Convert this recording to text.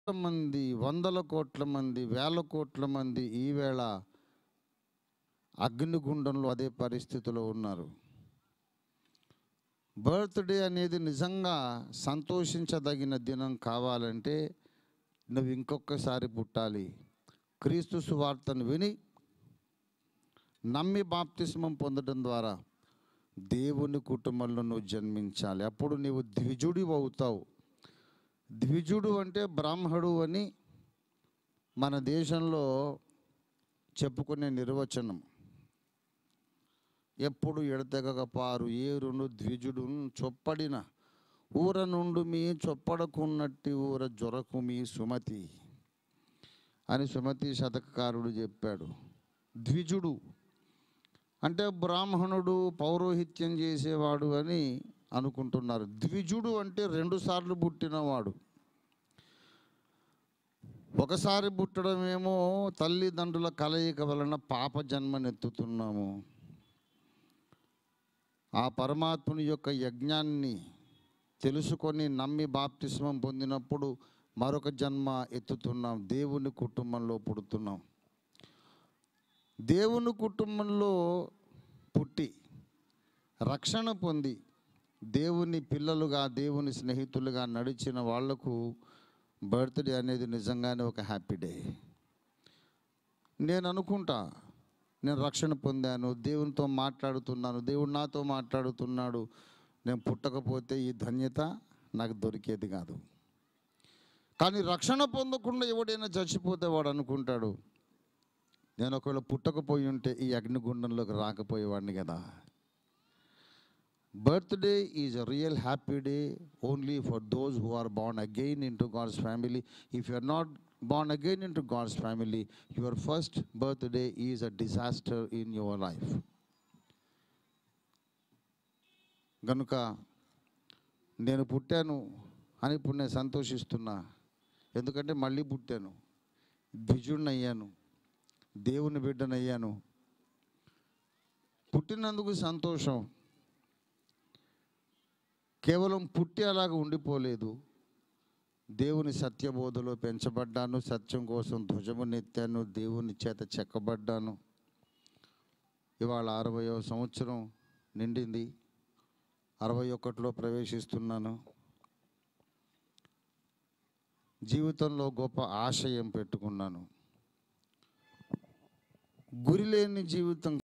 మంది వందల కోట్ల మంది వేల కోట్ల మంది ఈవేళ అగ్నిగుండంలో అదే పరిస్థితిలో ఉన్నారు బర్త్డే అనేది నిజంగా సంతోషించదగిన దినం కావాలంటే నువ్వు ఇంకొకసారి పుట్టాలి క్రీస్తు సువార్తను విని నమ్మి బాప్తిస్మం పొందడం ద్వారా దేవుని కుటుంబంలో నువ్వు జన్మించాలి అప్పుడు నీవు ద్విజుడి అవుతావు ద్విజుడు అంటే బ్రాహ్మడు అని మన దేశంలో చెప్పుకునే నిర్వచనం ఎప్పుడు ఎడతెగక పారు ఏరును ద్విజుడును చొప్పడిన ఊర నుండు మీ చొప్పడకున్నట్టి ఊర జొరకు మీ సుమతి అని సుమతి శతకారుడు చెప్పాడు ద్విజుడు అంటే బ్రాహ్మణుడు పౌరోహిత్యం చేసేవాడు అని అనుకుంటున్నారు ద్విజుడు అంటే రెండుసార్లు పుట్టినవాడు ఒకసారి పుట్టడమేమో తల్లిదండ్రుల కలయిక వలన పాప జన్మనెత్తుతున్నాము ఆ పరమాత్ముని యొక్క యజ్ఞాన్ని తెలుసుకొని నమ్మి బాప్తిస్మం పొందినప్పుడు మరొక జన్మ ఎత్తుతున్నాం దేవుని కుటుంబంలో పుడుతున్నాం దేవుని కుటుంబంలో పుట్టి రక్షణ పొంది దేవుని పిల్లలుగా దేవుని స్నేహితులుగా నడిచిన వాళ్లకు బర్త్డే అనేది నిజంగానే ఒక హ్యాపీ డే నేను అనుకుంటా నేను రక్షణ పొందాను దేవునితో మాట్లాడుతున్నాను దేవుడు నాతో మాట్లాడుతున్నాడు నేను పుట్టకపోతే ఈ ధన్యత నాకు దొరికేది కాదు కానీ రక్షణ పొందకుండా ఎవడైనా చచ్చిపోతే వాడు అనుకుంటాడు నేను ఒకవేళ పుట్టకపోయి ఉంటే ఈ అగ్నిగుండంలోకి రాకపోయేవాడిని కదా birthday is a real happy day only for those who are born again into God's family if you are not born again into God's family your first birthday is a disaster in your life కనుక నేను పుట్టాను అని ఇప్పుడు నేను సంతోషిస్తున్నా ఎందుకంటే మళ్ళీ పుట్టాను ద్విజుడిని అయ్యాను దేవుని బిడ్డనయ్యాను పుట్టినందుకు సంతోషం కేవలం పుట్టి అలాగ ఉండిపోలేదు దేవుని సత్యబోధలో పెంచబడ్డాను సత్యం కోసం ధ్వజమునెత్తాను దేవుని చేత చెక్కబడ్డాను ఇవాళ అరవయో సంవత్సరం నిండింది అరవై ఒకటిలో ప్రవేశిస్తున్నాను జీవితంలో గొప్ప ఆశయం పెట్టుకున్నాను గురి లేని జీవితం